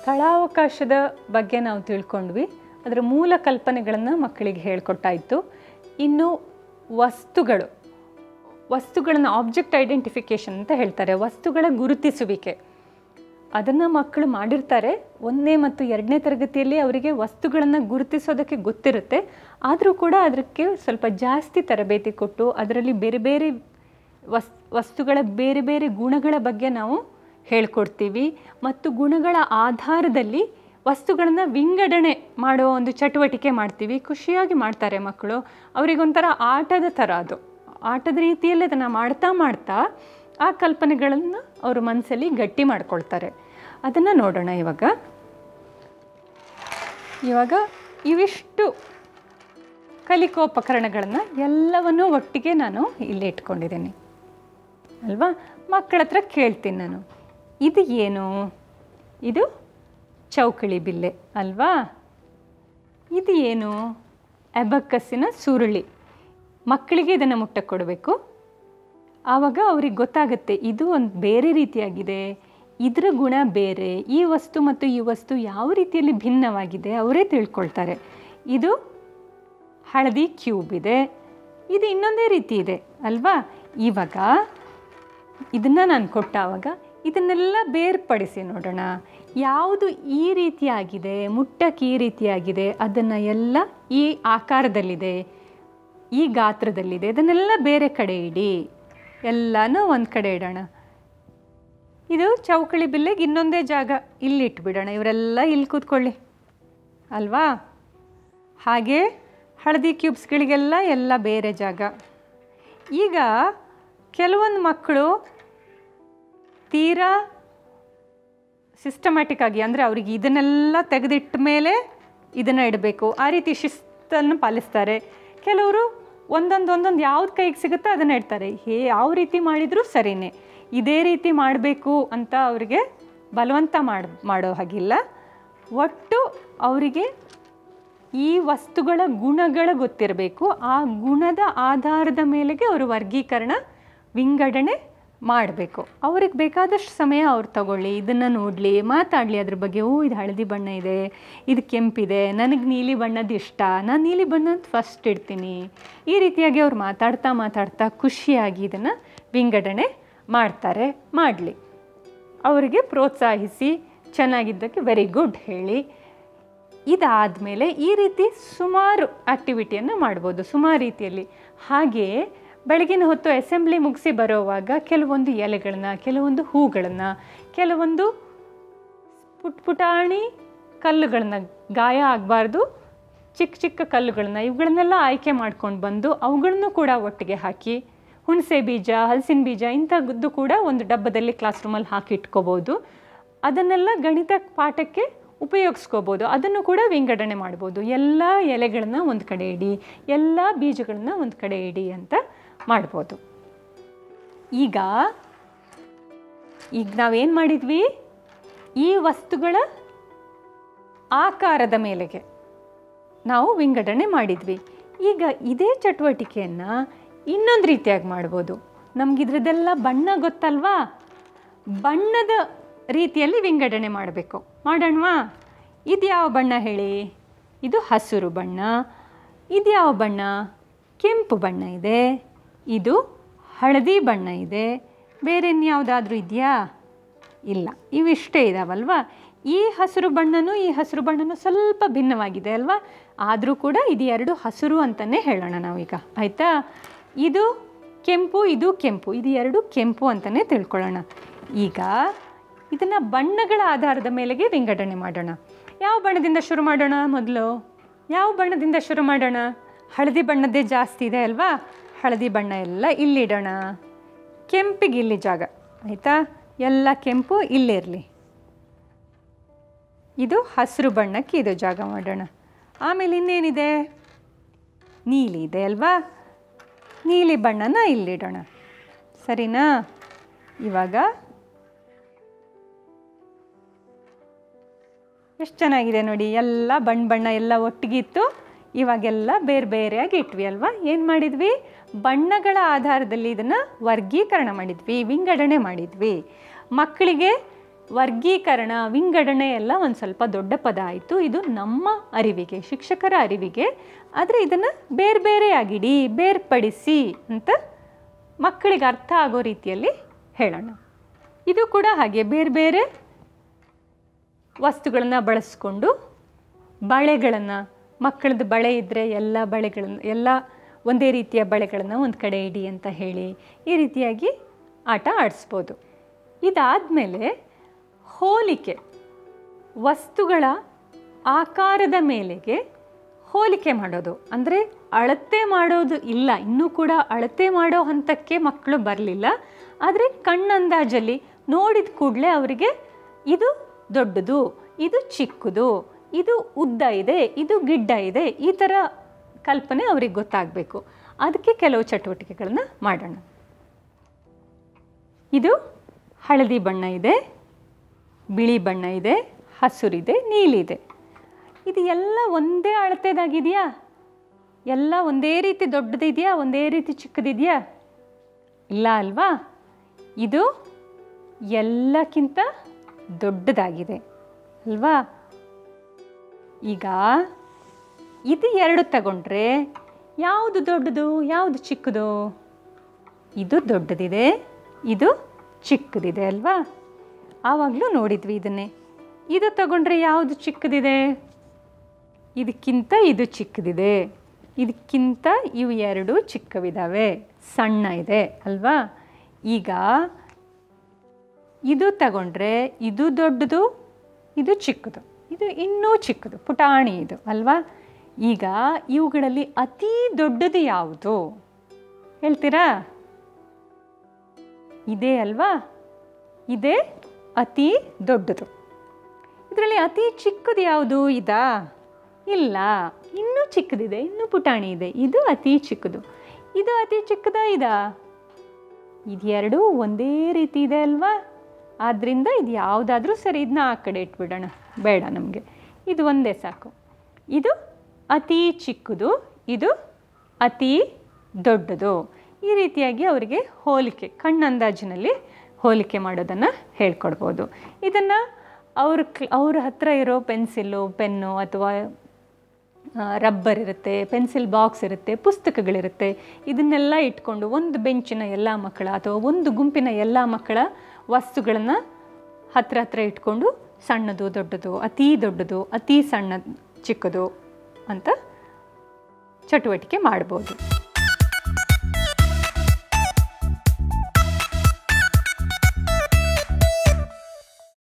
ಸ್ಥಳಾವಕಾಶದ ಬಗ್ಗೆ ನಾವು ತಿಳ್ಕೊಂಡ್ವಿ ಅದರ ಮೂಲ ಕಲ್ಪನೆಗಳನ್ನು ಮಕ್ಕಳಿಗೆ ಹೇಳ್ಕೊಟ್ಟಾಯಿತು ಇನ್ನು ವಸ್ತುಗಳು ವಸ್ತುಗಳನ್ನು ಆಬ್ಜೆಕ್ಟ್ ಐಡೆಂಟಿಫಿಕೇಷನ್ ಅಂತ ಹೇಳ್ತಾರೆ ವಸ್ತುಗಳ ಗುರುತಿಸುವಿಕೆ ಅದನ್ನು ಮಕ್ಕಳು ಮಾಡಿರ್ತಾರೆ ಒಂದನೇ ಮತ್ತು ಎರಡನೇ ತರಗತಿಯಲ್ಲಿ ಅವರಿಗೆ ವಸ್ತುಗಳನ್ನು ಗುರುತಿಸೋದಕ್ಕೆ ಗೊತ್ತಿರುತ್ತೆ ಆದರೂ ಕೂಡ ಅದಕ್ಕೆ ಸ್ವಲ್ಪ ಜಾಸ್ತಿ ತರಬೇತಿ ಕೊಟ್ಟು ಅದರಲ್ಲಿ ಬೇರೆ ಬೇರೆ ವಸ್ ವಸ್ತುಗಳ ಬೇರೆ ಬೇರೆ ಗುಣಗಳ ಬಗ್ಗೆ ನಾವು ಹೇಳ್ಕೊಡ್ತೀವಿ ಮತ್ತು ಗುಣಗಳ ಆಧಾರದಲ್ಲಿ ವಸ್ತುಗಳನ್ನು ವಿಂಗಡಣೆ ಮಾಡೋ ಒಂದು ಚಟುವಟಿಕೆ ಮಾಡ್ತೀವಿ ಖುಷಿಯಾಗಿ ಮಾಡ್ತಾರೆ ಮಕ್ಕಳು ಅವರಿಗೊಂಥರ ಆಟದ ಥರ ಅದು ಆಟದ ರೀತಿಯಲ್ಲಿ ಅದನ್ನು ಮಾಡ್ತಾ ಮಾಡ್ತಾ ಆ ಕಲ್ಪನೆಗಳನ್ನು ಅವ್ರ ಮನಸ್ಸಲ್ಲಿ ಗಟ್ಟಿ ಮಾಡ್ಕೊಳ್ತಾರೆ ಅದನ್ನು ನೋಡೋಣ ಇವಾಗ ಇವಾಗ ಇವಿಷ್ಟು ಕಲಿಕೋಪಕರಣಗಳನ್ನು ಎಲ್ಲವನ್ನೂ ಒಟ್ಟಿಗೆ ನಾನು ಇಲ್ಲಿ ಇಟ್ಕೊಂಡಿದ್ದೀನಿ ಅಲ್ವಾ ಮಕ್ಕಳ ಹತ್ರ ಕೇಳ್ತೀನಿ ನಾನು ಇದು ಏನು ಇದು ಚೌಕಳಿ ಬಿಲ್ಲೆ ಅಲ್ವಾ ಇದು ಏನು ಅಬಕ್ಕಸ್ಸಿನ ಸುರುಳಿ ಮಕ್ಕಳಿಗೆ ಇದನ್ನು ಮುಟ್ಟಕ್ಕೆ ಕೊಡಬೇಕು ಆವಾಗ ಅವ್ರಿಗೆ ಗೊತ್ತಾಗುತ್ತೆ ಇದು ಒಂದು ಬೇರೆ ರೀತಿಯಾಗಿದೆ ಇದರ ಗುಣ ಬೇರೆ ಈ ವಸ್ತು ಮತ್ತು ಈ ವಸ್ತು ಯಾವ ರೀತಿಯಲ್ಲಿ ಭಿನ್ನವಾಗಿದೆ ಅವರೇ ತಿಳ್ಕೊಳ್ತಾರೆ ಇದು ಹಳದಿ ಕ್ಯೂಬ್ ಇದೆ ಇದು ಇನ್ನೊಂದೇ ರೀತಿ ಇದೆ ಅಲ್ವಾ ಇವಾಗ ಇದನ್ನು ನಾನು ಕೊಟ್ಟಾವಾಗ ಇದನ್ನೆಲ್ಲ ಬೇರ್ಪಡಿಸಿ ನೋಡೋಣ ಯಾವುದು ಈ ರೀತಿಯಾಗಿದೆ ಮುಟ್ಟಕ್ಕೆ ಈ ರೀತಿಯಾಗಿದೆ ಅದನ್ನು ಎಲ್ಲ ಈ ಆಕಾರದಲ್ಲಿದೆ ಈ ಗಾತ್ರದಲ್ಲಿದೆ ಇದನ್ನೆಲ್ಲ ಬೇರೆ ಕಡೆ ಇಡಿ ಎಲ್ಲನೂ ಒಂದು ಕಡೆ ಇಡೋಣ ಇದು ಚೌಕಳಿ ಬಿಲ್ಲೆಗೆ ಇನ್ನೊಂದೇ ಜಾಗ ಇಲ್ಲಿ ಇಟ್ಬಿಡೋಣ ಇವರೆಲ್ಲ ಇಲ್ಲಿ ಕೂತ್ಕೊಳ್ಳಿ ಅಲ್ವಾ ಹಾಗೆ ಹಳದಿ ಕ್ಯೂಬ್ಸ್ಗಳಿಗೆಲ್ಲ ಎಲ್ಲ ಬೇರೆ ಜಾಗ ಈಗ ಕೆಲವೊಂದು ಮಕ್ಕಳು ತೀರಾ ಸಿಸ್ಟಮ್ಯಾಟಿಕ್ ಆಗಿ ಅಂದರೆ ಅವ್ರಿಗೆ ಇದನ್ನೆಲ್ಲ ತೆಗೆದಿಟ್ಟ ಮೇಲೆ ಇದನ್ನು ಇಡಬೇಕು ಆ ರೀತಿ ಶಿಸ್ತನ್ನು ಪಾಲಿಸ್ತಾರೆ ಕೆಲವರು ಒಂದೊಂದು ಒಂದೊಂದು ಯಾವ್ದು ಕೈಗೆ ಸಿಗುತ್ತೋ ಅದನ್ನು ಇಡ್ತಾರೆ ಹೇ ಯಾವ ರೀತಿ ಮಾಡಿದರೂ ಸರಿನೇ ಇದೇ ರೀತಿ ಮಾಡಬೇಕು ಅಂತ ಅವರಿಗೆ ಬಲವಂತ ಮಾಡಿ ಮಾಡೋ ಹಾಗಿಲ್ಲ ಒಟ್ಟು ಅವರಿಗೆ ಈ ವಸ್ತುಗಳ ಗುಣಗಳ ಗೊತ್ತಿರಬೇಕು ಆ ಗುಣದ ಆಧಾರದ ಮೇಲೆಗೆ ಅವರು ವರ್ಗೀಕರಣ ವಿಂಗಡಣೆ ಮಾಡಬೇಕು ಅವ್ರಿಗೆ ಬೇಕಾದಷ್ಟು ಸಮಯ ಅವ್ರು ತಗೊಳ್ಳಿ ಇದನ್ನು ನೋಡಲಿ ಮಾತಾಡಲಿ ಅದ್ರ ಬಗ್ಗೆ ಓ ಇದು ಹಳದಿ ಬಣ್ಣ ಇದೆ ಇದು ಕೆಂಪಿದೆ ನನಗೆ ನೀಲಿ ಬಣ್ಣದ ಇಷ್ಟ ನಾನು ನೀಲಿ ಬಣ್ಣದ ಫಸ್ಟ್ ಇಡ್ತೀನಿ ಈ ರೀತಿಯಾಗಿ ಅವ್ರು ಮಾತಾಡ್ತಾ ಮಾತಾಡ್ತಾ ಖುಷಿಯಾಗಿ ಇದನ್ನು ವಿಂಗಡಣೆ ಮಾಡ್ತಾರೆ ಮಾಡಲಿ ಅವರಿಗೆ ಪ್ರೋತ್ಸಾಹಿಸಿ ಚೆನ್ನಾಗಿದ್ದಕ್ಕೆ ವೆರಿ ಗುಡ್ ಹೇಳಿ ಇದಾದಮೇಲೆ ಈ ರೀತಿ ಸುಮಾರು ಆ್ಯಕ್ಟಿವಿಟಿಯನ್ನು ಮಾಡ್ಬೋದು ಸುಮಾರು ರೀತಿಯಲ್ಲಿ ಹಾಗೆಯೇ ಬೆಳಗಿನ ಹೊತ್ತು ಅಸೆಂಬ್ಲಿ ಮುಗಿಸಿ ಬರೋವಾಗ ಕೆಲವೊಂದು ಎಲೆಗಳನ್ನ ಕೆಲವೊಂದು ಹೂಗಳನ್ನು ಕೆಲವೊಂದು ಪುಟ್ ಪುಟಾಣಿ ಕಲ್ಲುಗಳನ್ನ ಗಾಯ ಆಗಬಾರ್ದು ಚಿಕ್ಕ ಚಿಕ್ಕ ಕಲ್ಲುಗಳನ್ನ ಇವುಗಳನ್ನೆಲ್ಲ ಆಯ್ಕೆ ಮಾಡ್ಕೊಂಡು ಬಂದು ಅವುಗಳನ್ನು ಕೂಡ ಒಟ್ಟಿಗೆ ಹಾಕಿ ಹುಣಸೆ ಬೀಜ ಹಲಸಿನ ಬೀಜ ಇಂಥದ್ದು ಕೂಡ ಒಂದು ಡಬ್ಬದಲ್ಲಿ ಕ್ಲಾಸ್ ರೂಮಲ್ಲಿ ಹಾಕಿ ಇಟ್ಕೋಬೋದು ಅದನ್ನೆಲ್ಲ ಗಣಿತ ಪಾಠಕ್ಕೆ ಉಪಯೋಗಿಸ್ಕೋಬೋದು ಅದನ್ನು ಕೂಡ ವಿಂಗಡಣೆ ಮಾಡ್ಬೋದು ಎಲ್ಲ ಎಲೆಗಳನ್ನ ಒಂದು ಕಡೆ ಇಡಿ ಎಲ್ಲ ಬೀಜಗಳನ್ನ ಒಂದು ಕಡೆ ಇಡಿ ಅಂತ ಮಾಡ್ಬೋದು ಈಗ ಈಗ ನಾವೇನು ಮಾಡಿದ್ವಿ ಈ ವಸ್ತುಗಳ ಆಕಾರದ ಮೇಲೆಗೆ ನಾವು ವಿಂಗಡಣೆ ಮಾಡಿದ್ವಿ ಈಗ ಇದೇ ಚಟುವಟಿಕೆಯನ್ನು ಇನ್ನೊಂದು ರೀತಿಯಾಗಿ ಮಾಡ್ಬೋದು ನಮಗಿದ್ರದ್ದೆಲ್ಲ ಬಣ್ಣ ಗೊತ್ತಲ್ವಾ ಬಣ್ಣದ ರೀತಿಯಲ್ಲಿ ವಿಂಗಡಣೆ ಮಾಡಬೇಕು ಮಾಡೋಣವಾ ಇದು ಯಾವ ಬಣ್ಣ ಹೇಳಿ ಇದು ಹಸಿರು ಬಣ್ಣ ಇದು ಯಾವ ಬಣ್ಣ ಕೆಂಪು ಬಣ್ಣ ಇದೆ ಇದು ಹಳದಿ ಬಣ್ಣ ಇದೆ ಬೇರೆ ಇನ್ಯಾವುದಾದ್ರೂ ಇದೆಯಾ ಇಲ್ಲ ಇವಿಷ್ಟೇ ಇದಾವಲ್ವಾ ಈ ಹಸಿರು ಬಣ್ಣನೂ ಈ ಹಸಿರು ಬಣ್ಣನೂ ಸ್ವಲ್ಪ ಭಿನ್ನವಾಗಿದೆ ಅಲ್ವಾ ಆದರೂ ಕೂಡ ಇದು ಎರಡು ಹಸಿರು ಅಂತಲೇ ಹೇಳೋಣ ನಾವೀಗ ಆಯಿತಾ ಇದು ಕೆಂಪು ಇದು ಕೆಂಪು ಇದು ಎರಡು ಕೆಂಪು ಅಂತಲೇ ತಿಳ್ಕೊಳ್ಳೋಣ ಈಗ ಇದನ್ನು ಬಣ್ಣಗಳ ಆಧಾರದ ಮೇಲೆಗೆ ವಿಂಗಡಣೆ ಮಾಡೋಣ ಯಾವ ಬಣ್ಣದಿಂದ ಶುರು ಮಾಡೋಣ ಮೊದಲು ಯಾವ ಬಣ್ಣದಿಂದ ಶುರು ಮಾಡೋಣ ಹಳದಿ ಬಣ್ಣದ್ದೇ ಜಾಸ್ತಿ ಇದೆ ಅಲ್ವಾ ಹಳದಿ ಬಣ್ಣ ಎಲ್ಲ ಇಲ್ಲಿಡೋಣ ಕೆಂಪಿಗೆ ಇಲ್ಲಿ ಜಾಗ ಆಯಿತಾ ಎಲ್ಲ ಕೆಂಪು ಇಲ್ಲಿರಲಿ ಇದು ಹಸಿರು ಬಣ್ಣಕ್ಕೆ ಇದು ಜಾಗ ಮಾಡೋಣ ಆಮೇಲೆ ಇನ್ನೇನಿದೆ ನೀಲಿ ಇದೆ ಅಲ್ವಾ ನೀಲಿ ಬಣ್ಣನ ಇಲ್ಲಿಡೋಣ ಸರಿನಾ ಇವಾಗ ಎಷ್ಟು ಚೆನ್ನಾಗಿದೆ ನೋಡಿ ಎಲ್ಲ ಬಣ್ಣ ಬಣ್ಣ ಎಲ್ಲ ಒಟ್ಟಿಗಿತ್ತು ಇವಾಗೆಲ್ಲ ಬೇರೆ ಬೇರೆಯಾಗಿ ಇಟ್ವಿ ಅಲ್ವಾ ಏನು ಮಾಡಿದ್ವಿ ಬಣ್ಣಗಳ ಆಧಾರದಲ್ಲಿ ಇದನ್ನು ವರ್ಗೀಕರಣ ಮಾಡಿದ್ವಿ ವಿಂಗಡಣೆ ಮಾಡಿದ್ವಿ ಮಕ್ಕಳಿಗೆ ವರ್ಗೀಕರಣ ವಿಂಗಡಣೆ ಎಲ್ಲ ಒಂದು ಸ್ವಲ್ಪ ದೊಡ್ಡ ಪದ ಆಯಿತು ಇದು ನಮ್ಮ ಅರಿವಿಗೆ ಶಿಕ್ಷಕರ ಅರಿವಿಗೆ ಆದರೆ ಇದನ್ನು ಬೇರೆ ಬೇರೆಯಾಗಿಡಿ ಬೇರ್ಪಡಿಸಿ ಅಂತ ಮಕ್ಕಳಿಗೆ ಅರ್ಥ ಆಗೋ ರೀತಿಯಲ್ಲಿ ಹೇಳೋಣ ಇದು ಕೂಡ ಹಾಗೆ ಬೇರೆ ಬೇರೆ ವಸ್ತುಗಳನ್ನು ಬಳಸ್ಕೊಂಡು ಬಳೆಗಳನ್ನು ಮಕ್ಕಳದ್ದು ಬಳೆ ಇದ್ದರೆ ಎಲ್ಲ ಬಳೆಗಳನ್ನು ಎಲ್ಲ ಒಂದೇ ರೀತಿಯ ಬಳೆಗಳನ್ನು ಒಂದು ಕಡೆ ಇಡಿ ಅಂತ ಹೇಳಿ ಈ ರೀತಿಯಾಗಿ ಆಟ ಆಡಿಸ್ಬೋದು ಇದಾದಮೇಲೆ ಹೋಲಿಕೆ ವಸ್ತುಗಳ ಆಕಾರದ ಮೇಲೆಗೆ ಹೋಲಿಕೆ ಮಾಡೋದು ಅಂದರೆ ಅಳತೆ ಮಾಡೋದು ಇಲ್ಲ ಇನ್ನೂ ಕೂಡ ಅಳತೆ ಮಾಡೋ ಹಂತಕ್ಕೆ ಮಕ್ಕಳು ಬರಲಿಲ್ಲ ಆದರೆ ಕಣ್ಣಂದಾಜಲ್ಲಿ ನೋಡಿದ ಕೂಡಲೇ ಅವರಿಗೆ ಇದು ದೊಡ್ಡದು ಇದು ಚಿಕ್ಕದು ಇದು ಉದ್ದ ಇದೆ ಇದು ಗಿಡ್ಡ ಇದೆ ಈ ಥರ ಕಲ್ಪನೆ ಅವ್ರಿಗೆ ಗೊತ್ತಾಗಬೇಕು ಅದಕ್ಕೆ ಕೆಲವು ಚಟುವಟಿಕೆಗಳನ್ನು ಮಾಡೋಣ ಇದು ಹಳದಿ ಬಣ್ಣ ಇದೆ ಬಿಳಿ ಬಣ್ಣ ಇದೆ ಹಸುರಿದೆ ನೀಲಿದೆ ಇದು ಎಲ್ಲ ಒಂದೇ ಅಳತೆದಾಗಿದೆಯಾ ಎಲ್ಲ ಒಂದೇ ರೀತಿ ದೊಡ್ಡದಿದೆಯಾ ಒಂದೇ ರೀತಿ ಚಿಕ್ಕದಿದೆಯಾ ಇಲ್ಲ ಅಲ್ವಾ ಇದು ಎಲ್ಲಕ್ಕಿಂತ ದೊಡ್ಡದಾಗಿದೆ ಅಲ್ವಾ ಈಗ ಇದು ಎರಡು ತಗೊಂಡ್ರೆ ಯಾವುದು ದೊಡ್ಡದು ಯಾವುದು ಚಿಕ್ಕದು ಇದು ದೊಡ್ಡದಿದೆ ಇದು ಚಿಕ್ಕದಿದೆ ಅಲ್ವಾ ಆವಾಗಲೂ ನೋಡಿದ್ವಿ ಇದನ್ನೇ ಇದು ತಗೊಂಡ್ರೆ ಯಾವುದು ಚಿಕ್ಕದಿದೆ ಇದಕ್ಕಿಂತ ಇದು ಚಿಕ್ಕದಿದೆ ಇದಕ್ಕಿಂತ ಇವು ಎರಡು ಚಿಕ್ಕವಿದ್ದಾವೆ ಸಣ್ಣ ಇದೆ ಅಲ್ವಾ ಈಗ ಇದು ತಗೊಂಡ್ರೆ ಇದು ದೊಡ್ಡದು ಇದು ಚಿಕ್ಕದು ಇದು ಇನ್ನೂ ಚಿಕ್ಕದು ಪುಟಾಣಿ ಇದು ಅಲ್ವಾ ಈಗ ಇವುಗಳಲ್ಲಿ ಅತಿ ದೊಡ್ಡದು ಯಾವುದು ಹೇಳ್ತೀರಾ ಇದೇ ಅಲ್ವಾ ಇದೇ ಅತಿ ದೊಡ್ಡದು ಇದರಲ್ಲಿ ಅತಿ ಚಿಕ್ಕದು ಯಾವುದು ಇದಾ ಇಲ್ಲ ಇನ್ನೂ ಚಿಕ್ಕದಿದೆ ಇನ್ನೂ ಪುಟಾಣಿ ಇದೆ ಇದು ಅತಿ ಚಿಕ್ಕದು ಇದು ಅತಿ ಚಿಕ್ಕದ ಇದಾ ಇದೆರಡು ಒಂದೇ ರೀತಿ ಇದೆ ಅಲ್ವಾ ಆದ್ದರಿಂದ ಇದು ಯಾವುದಾದ್ರೂ ಸರಿ ಇದನ್ನ ಆ ಕಡೆ ಇಟ್ಬಿಡೋಣ ಬೇಡ ನಮಗೆ ಇದು ಒಂದೇ ಸಾಕು ಇದು ಅತಿ ಚಿಕ್ಕದು ಇದು ಅತಿ ದೊಡ್ಡದು ಈ ರೀತಿಯಾಗಿ ಅವರಿಗೆ ಹೋಲಿಕೆ ಕಣ್ಣಂದಾಜಿನಲ್ಲಿ ಹೋಲಿಕೆ ಮಾಡೋದನ್ನು ಹೇಳ್ಕೊಡ್ಬೋದು ಇದನ್ನು ಅವ್ರ ಕ್ಲ ಅವ್ರ ಹತ್ರ ಇರೋ ಪೆನ್ಸಿಲ್ಲು ಪೆನ್ನು ಅಥವಾ ರಬ್ಬರ್ ಇರುತ್ತೆ ಪೆನ್ಸಿಲ್ ಬಾಕ್ಸ್ ಇರುತ್ತೆ ಪುಸ್ತಕಗಳಿರುತ್ತೆ ಇದನ್ನೆಲ್ಲ ಇಟ್ಕೊಂಡು ಒಂದು ಬೆಂಚಿನ ಎಲ್ಲ ಮಕ್ಕಳ ಅಥವಾ ಒಂದು ಗುಂಪಿನ ಎಲ್ಲ ಮಕ್ಕಳ ವಸ್ತುಗಳನ್ನು ಹತ್ರ ಹತ್ರ ಇಟ್ಕೊಂಡು ಸಣ್ಣದು ದೊಡ್ಡದು ಅತೀ ದೊಡ್ಡದು ಅತೀ ಸಣ್ಣ ಚಿಕ್ಕದು ಅಂತ ಚಟುವಟಿಕೆ ಮಾಡ್ಬೋದು